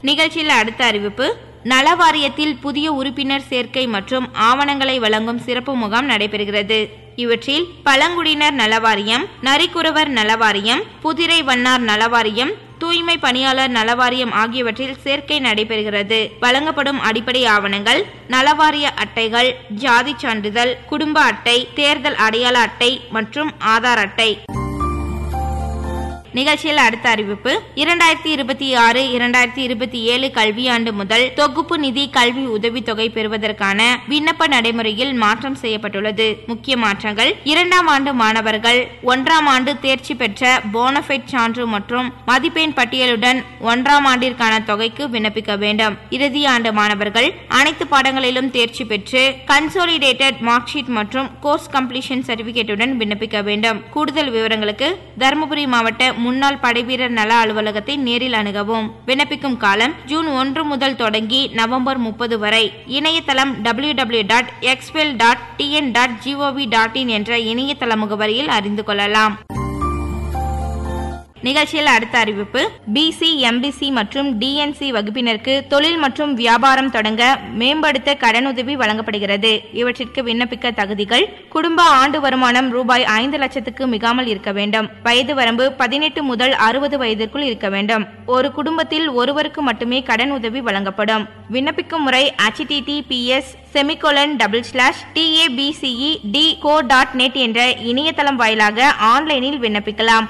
நிகழ்ச்சியில் அடுத்த அறிவிப்பு நல வாரியத்தில் புதிய உறுப்பினர் சேர்க்கை மற்றும் ஆவணங்களை வழங்கும் சிறப்பு முகாம் நடைபெறுகிறது இவற்றில் பழங்குடியினர் நலவாரியம் நரிக்குறவர் நலவாரியம் புதிரை வண்ணார் நலவாரியம் தூய்மை பணியாளர் நலவாரியம் ஆகியவற்றில் சேர்க்கை நடைபெறுகிறது வழங்கப்படும் அடிப்படை ஆவணங்கள் நலவாரிய அட்டைகள் ஜாதி சான்றிதழ் குடும்ப அட்டை தேர்தல் அடையாள அட்டை மற்றும் ஆதார் அட்டை நிகழ்ச்சியில் அடுத்த அறிவிப்பு இரண்டாயிரத்தி இருபத்தி ஆறு இரண்டாயிரத்தி இருபத்தி ஏழு கல்வியாண்டு முதல் தொகுப்பு நிதி கல்வி உதவித்தொகை பெறுவதற்கான விண்ணப்ப நடைமுறையில் மாற்றம் செய்யப்பட்டுள்ளது முக்கிய மாற்றங்கள் இரண்டாம் ஆண்டு மாணவர்கள் ஒன்றாம் ஆண்டு தேர்ச்சி பெற்ற போனஃபைட் சான்று மற்றும் மதிப்பெண் பட்டியலுடன் ஒன்றாம் ஆண்டிற்கான தொகைக்கு விண்ணப்பிக்க வேண்டும் இறுதி ஆண்டு மாணவர்கள் அனைத்து பாடங்களிலும் தேர்ச்சி பெற்று கன்சோலிடேட்டட் மார்க் ஷீட் மற்றும் கோர்ஸ் கம்ப்ளீஷன் சர்டிபிகேட்டுடன் விண்ணப்பிக்க வேண்டும் கூடுதல் விவரங்களுக்கு தருமபுரி மாவட்ட முன்னாள் படைவீரர் நல அலுவலகத்தை நேரில் அணுகவும் விண்ணப்பிக்கும் காலம் ஜூன் ஒன்று முதல் தொடங்கி நவம்பர் முப்பது வரை இணையதளம் டபிள்யூ டபிள்யூ டாட் எக்ஸ்பெல் dot TN dot gov dot in என்ற இணையதள முகவரியில் அறிந்து கொள்ளலாம் நிகழ்ச்சியில் அடுத்த அறிவிப்பு பிசி எம்பிசி மற்றும் டிஎன்சி வகுப்பினருக்கு தொழில் மற்றும் வியாபாரம் தொடங்க மேம்படுத்த கடனுதவி வழங்கப்படுகிறது இவற்றிற்கு விண்ணப்பிக்க தகுதிகள் குடும்ப ஆண்டு வருமானம் ரூபாய் ஐந்து லட்சத்துக்கு மிகாமல் இருக்க வேண்டும் வயது வரம்பு பதினெட்டு முதல் அறுபது வயதிற்குள் இருக்க வேண்டும் ஒரு குடும்பத்தில் ஒருவருக்கு மட்டுமே கடன் உதவி வழங்கப்படும் விண்ணப்பிக்கும் முறை https semicolon double slash TABCE D co dot net என்ற இணையதளம் வாயிலாக ஆன்லைனில் விண்ணப்பிக்கலாம்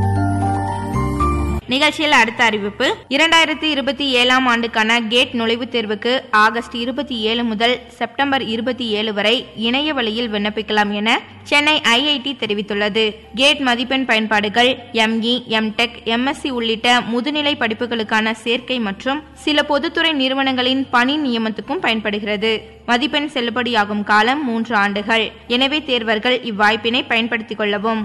நிகழ்ச்சியில் அடுத்த அறிவிப்பு இரண்டாயிரத்தி இருபத்தி ஏழாம் ஆண்டுக்கான கேட் நுழைவுத் தேர்வுக்கு ஆகஸ்ட் இருபத்தி ஏழு முதல் செப்டம்பர் இருபத்தி ஏழு வரை இணைய வழியில் விண்ணப்பிக்கலாம் என சென்னை ஐஐடி தெரிவித்துள்ளது கேட் மதிப்பெண் பயன்பாடுகள் எம்இ எம்டெக் எம்எஸ்சி உள்ளிட்ட முதுநிலை படிப்புகளுக்கான சேர்க்கை மற்றும் சில பொதுத்துறை நிறுவனங்களின் பணி நியமனத்துக்கும் பயன்படுகிறது மதிப்பெண் செல்லுபடியாகும் காலம் மூன்று ஆண்டுகள் எனவே தேர்வர்கள் இவ்வாய்ப்பினை பயன்படுத்திக் கொள்ளவும்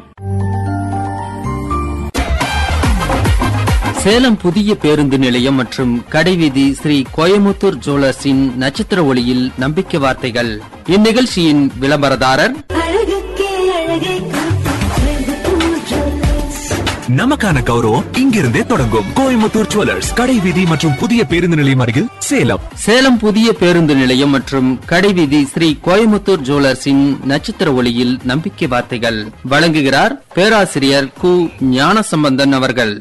சேலம் புதிய பேருந்து நிலையம் மற்றும் கடைவீதி ஸ்ரீ கோயமுத்தூர் ஜுவல்லர்ஸின் நட்சத்திர ஒளியில் நம்பிக்கை வார்த்தைகள் இந்நிகழ்ச்சியின் விளம்பரதாரர் அழகுக்கே அழகை கோயம்புத்தூர் ஜுவல்லர்ஸ். நமக்கான கௌரவம் இங்கிருந்தே தொடங்கும் கோயம்புத்தூர் ஜுவல்லர்ஸ் கடை வீதி மற்றும் புதிய பேருந்து நிலையம் அருகில் சேலம் சேலம் புதிய பேருந்து நிலையம் மற்றும் கடைவீதி ஸ்ரீ கோயமுத்தூர் ஜுவல்லர்ஸின் நட்சத்திர ஒளியில் நம்பிக்கை வார்த்தைகள் வழங்குகிறார் பேராசிரியர் கு ஞானசம்பந்தன் அவர்கள்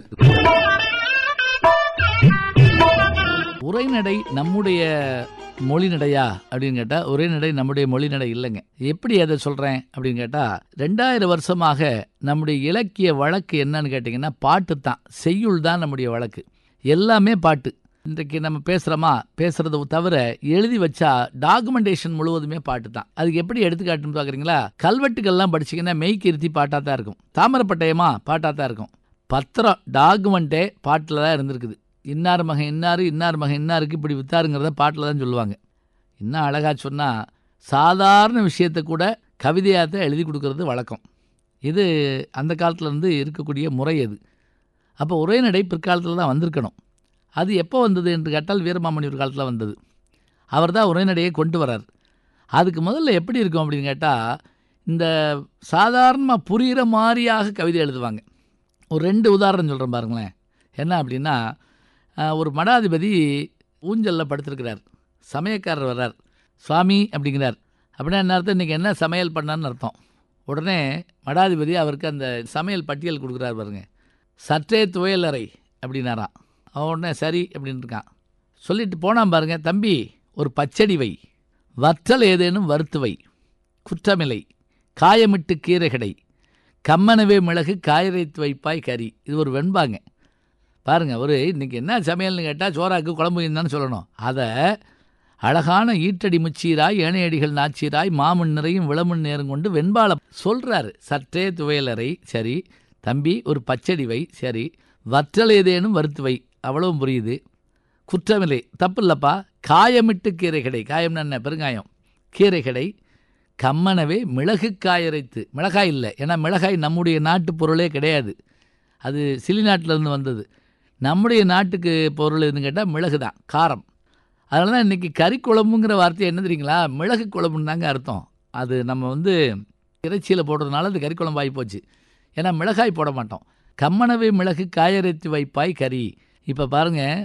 உரைநடை நம்முடைய மொழிநடையா அப்படின்னு கேட்டா உரைநடை நம்முடைய மொழிநடை இல்லைங்க எப்படி அதை சொல்றேன் அப்படின்னு கேட்டா ரெண்டாயிரம் வருஷமாக நம்முடைய இலக்கிய வழக்கு என்னன்னு கேட்டிங்கன்னா பாட்டு தான் செய்யுள் தான் நம்முடைய வழக்கு எல்லாமே பாட்டு இன்றைக்கு நம்ம பேசுகிறோமா பேசுறத தவிர எழுதி வச்சா டாக்குமெண்டேஷன் முழுவதுமே பாட்டு தான் அதுக்கு எப்படி எடுத்துக்காட்டுன்னு பார்க்குறீங்களா கல்வெட்டுகள்லாம் படிச்சீங்கன்னா மெய்க்கிருத்தி பாட்டாக தான் இருக்கும் தாமரப்பட்டயமா பாட்டாக தான் இருக்கும் பத்திரம் டாக்குமெண்ட்டே பாட்டில் தான் இருந்திருக்குது இன்னார் மகன் இன்னார் இன்னார் மகன் இன்னாருக்கு இப்படி வித்தாருங்கிறத பாட்டில் தான் சொல்லுவாங்க இன்னும் அழகா சொன்னால் சாதாரண விஷயத்தை கூட கவிதையாக தான் எழுதி கொடுக்கறது வழக்கம் இது அந்த காலத்துல இருந்து இருக்கக்கூடிய முறை அது அப்போ உரைநடை பிற்காலத்தில் தான் வந்திருக்கணும் அது எப்போ வந்தது என்று கேட்டால் வீரமாமணி ஒரு காலத்தில் வந்தது அவர் தான் உரைநடையை கொண்டு வரார் அதுக்கு முதல்ல எப்படி இருக்கும் அப்படின்னு கேட்டால் இந்த சாதாரணமாக புரிகிற மாதிரியாக கவிதை எழுதுவாங்க ஒரு ரெண்டு உதாரணம் சொல்கிறேன் பாருங்களேன் என்ன அப்படின்னா ஆஹ், ஒரு மடாதிபதி ஊஞ்சலில் படுத்திருக்கிறார் சமயக்காரர் வர்றார் சுவாமி அப்படிங்கிறார் அப்படின்னா என்ன அர்த்தம் இன்றைக்கி என்ன சமையல் பண்ணான்னு அர்த்தம் உடனே மடாதிபதி அவருக்கு அந்த சமையல் பட்டியல் கொடுக்குறாரு பாருங்க சற்றே துவையலறை அப்படின்னாராம் அவன் உடனே சரி அப்படின்னு இருக்கான் சொல்லிட்டு போனான் பாருங்க தம்பி ஒரு பச்சடி வை வற்றல் ஏதேனும் வறுத்து வை குற்றமில்லை காயமிட்டு கீரைகடை கம்மனவே மிளகு காயரைத்து வைப்பாய் கறி இது ஒரு வெண்பாங்க பாருங்க ஒரு இன்னைக்கு என்ன சமையல்னு கேட்டால் சோறாக்கு குழம்பு என்னன்னு சொல்லணும் அதை அழகான ஈட்டடி முச்சீராய் ஏனையடிகள் நாச்சீராய் மாமன் நிறையும் விளமன் நேரம் கொண்டு வெண்பால சொல்றாரு சற்றே துவையலறை சரி தம்பி ஒரு பச்சடி வை சரி வற்றல் ஏதேனும் வறுத்து வை அவ்வளவும் புரியுது குற்றமில்லை தப்பு இல்லப்பா காயமிட்டு கீரை கடை காயம்னா என்ன பெருங்காயம் கீரை கடை கம்மனவே மிளகு காயரைத்து மிளகாய் இல்லை ஏன்னா மிளகாய் நம்முடைய நாட்டு பொருளே கிடையாது அது சிலி நாட்டிலேருந்து வந்தது நம்முடைய நாட்டுக்கு பொருள் எதுன்னு கேட்டால் மிளகு தான் காரம் அதனால தான் இன்றைக்கி கறி குழம்புங்கிற வார்த்தை என்ன தெரியுங்களா மிளகு குழம்புன்னு தாங்க அர்த்தம் அது நம்ம வந்து இறைச்சியில் போடுறதுனால அது கறி குழம்பு ஆகி போச்சு ஏன்னா மிளகாய் போட மாட்டோம் கம்மனவே மிளகு காயரைத்து வைப்பாய் கறி இப்போ பாருங்கள்